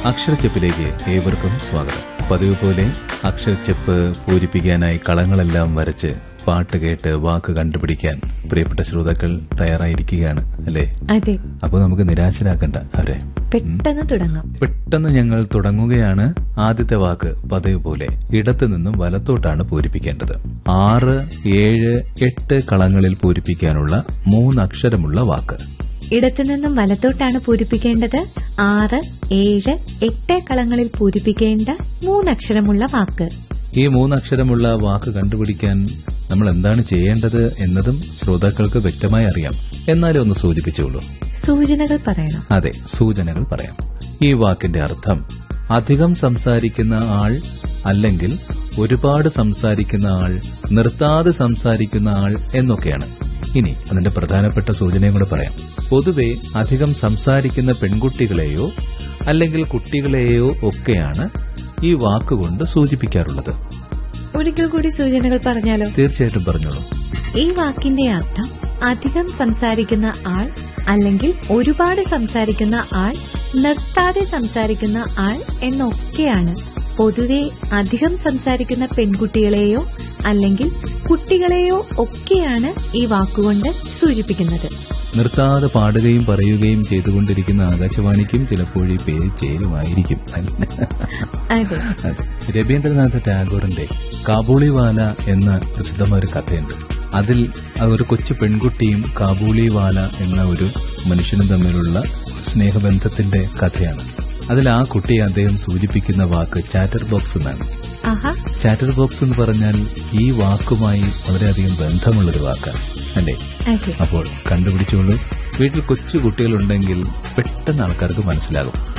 അക്ഷരച്ചെപ്പിലേക്ക് ഏവർക്കും സ്വാഗതം പതിവ് പോലെ അക്ഷരച്ചെപ്പ് പൂരിപ്പിക്കാനായി കളങ്ങളെല്ലാം വരച്ച് പാട്ട് കേട്ട് വാക്ക് കണ്ടുപിടിക്കാൻ പ്രിയപ്പെട്ട ശ്രോതാക്കൾ തയ്യാറായിരിക്കുകയാണ് അല്ലേ അതെ അപ്പോൾ നമുക്ക് നിരാശരാക്കണ്ട അവരെ പെട്ടെന്ന് തുടങ്ങാം പെട്ടെന്ന് ഞങ്ങൾ തുടങ്ങുകയാണ് ആദ്യത്തെ വാക്ക് പതിവ് പോലെ ഇടത്തു നിന്നും വലത്തോട്ടാണ് പൂരിപ്പിക്കേണ്ടത് ആറ് ഏഴ് എട്ട് കളങ്ങളിൽ പൂരിപ്പിക്കാനുള്ള മൂന്നക്ഷരമുള്ള വാക്ക് ഇടത്തു നിന്നും വലത്തോട്ടാണ് പൂരിപ്പിക്കേണ്ടത് ആറ് ഏഴ് എട്ട് കളങ്ങളിൽ പൂരിപ്പിക്കേണ്ട മൂന്നക്ഷരമുള്ള വാക്ക് ഈ മൂന്നക്ഷരമുള്ള വാക്ക് കണ്ടുപിടിക്കാൻ നമ്മൾ എന്താണ് ചെയ്യേണ്ടത് എന്നതും ശ്രോതാക്കൾക്ക് വ്യക്തമായി അറിയാം എന്നാലും ഒന്ന് സൂചിപ്പിച്ചോളൂ സൂചനകൾ പറയണം അതെ സൂചനകൾ പറയാം ഈ വാക്കിന്റെ അർത്ഥം അധികം സംസാരിക്കുന്ന ആൾ അല്ലെങ്കിൽ ഒരുപാട് സംസാരിക്കുന്ന ആൾ നിർത്താതെ സംസാരിക്കുന്ന ആൾ എന്നൊക്കെയാണ് ഇനി അതിന്റെ പ്രധാനപ്പെട്ട സൂചനയും കൂടെ പറയാം പൊതുവെ അധികം സംസാരിക്കുന്ന പെൺകുട്ടികളെയോ അല്ലെങ്കിൽ കുട്ടികളെയോ ഒക്കെയാണ് ഈ വാക്കുകൊണ്ട് സൂചിപ്പിക്കാറുള്ളത് ഒരിക്കൽ കൂടി സൂചനകൾ പറഞ്ഞാലോ തീർച്ചയായിട്ടും പറഞ്ഞോളൂ ഈ വാക്കിന്റെ അർത്ഥം അധികം സംസാരിക്കുന്ന ആൾ അല്ലെങ്കിൽ ഒരുപാട് സംസാരിക്കുന്ന ആൾ നിർത്താതെ സംസാരിക്കുന്ന ആൾ എന്നൊക്കെയാണ് പൊതുവെ അധികം സംസാരിക്കുന്ന പെൺകുട്ടികളെയോ അല്ലെങ്കിൽ കുട്ടികളെയോ ഒക്കെയാണ് ഈ വാക്കുകൊണ്ട് സൂചിപ്പിക്കുന്നത് നിർത്താതെ പാടുകയും പറയുകയും ചെയ്തുകൊണ്ടിരിക്കുന്ന ആകാശവാണിക്കും ചിലപ്പോൾ ഈ പേര് ചേരുമായിരിക്കും അതെ അതെ. രവീന്ദ്രനാഥ ടാഗോറിന്റെ കാബൂളിവാല എന്ന പ്രസിദ്ധമായ ഒരു കഥയുണ്ട് അതിൽ ആ ഒരു കൊച്ചു പെൺകുട്ടിയും കാബൂളിവാല എന്ന ഒരു മനുഷ്യനും തമ്മിലുള്ള സ്നേഹബന്ധത്തിന്റെ കഥയാണ് അതിൽ ആ കുട്ടിയെ അദ്ദേഹം സൂചിപ്പിക്കുന്ന വാക്ക് ചാറ്റർ ബോക്സ് എന്നാണ് ആഹാ ചാറ്റർ ബോക്സ് എന്ന് പറഞ്ഞാൽ ഈ വാക്കുമായി വളരെയധികം ബന്ധമുള്ളൊരു വാക്കാണ് അല്ലേ അതെ അപ്പോൾ കണ്ടുപിടിച്ചോളൂ വീട്ടിൽ കൊച്ചു കുട്ടികളുണ്ടെങ്കിൽ പെട്ടെന്ന് ആൾക്കാർക്ക് മനസ്സിലാകും